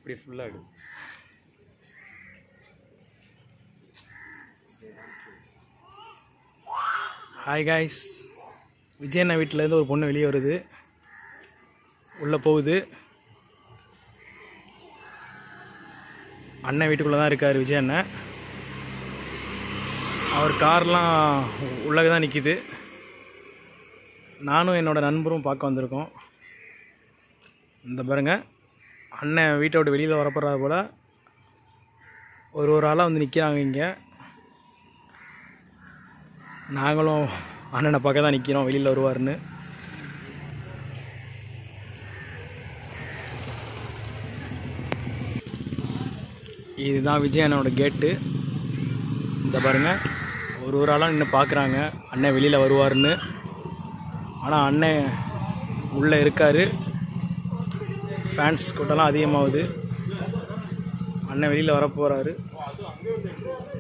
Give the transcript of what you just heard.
இப்படி ஃபுல்லாக hi guys விஜயண்ணா வீட்டிலேருந்து ஒரு பொண்ணு வெளியே வருது உள்ளே போகுது அண்ணன் வீட்டுக்குள்ளே தான் இருக்கார் விஜய் அண்ணன் அவர் கார்லாம் உள்ளே தான் நிற்கிது நானும் என்னோட நண்பரும் பார்க்க வந்திருக்கோம் இந்த பாருங்க அண்ணன் வீட்டை விட்டு வெளியில் வரப்படுறது போல் ஒரு ஒரு ஆளாக வந்து நிற்கிறாங்க இங்கே நாங்களும் அண்ணனை பார்க்க தான் நிற்கிறோம் வெளியில் வருவார்னு இதுதான் விஜய் அண்ணனோட கேட்டு இந்த பாருங்க ஒரு ஒரு ஆளாக நின்று பார்க்குறாங்க அண்ணன் வெளியில் வருவார்னு ஆனால் அண்ணன் உள்ளே இருக்கார் ஃபேன்ஸ் கூட்டம்லாம் அதிகமாகுது அண்ணன் வெளியில் வரப்போகிறாரு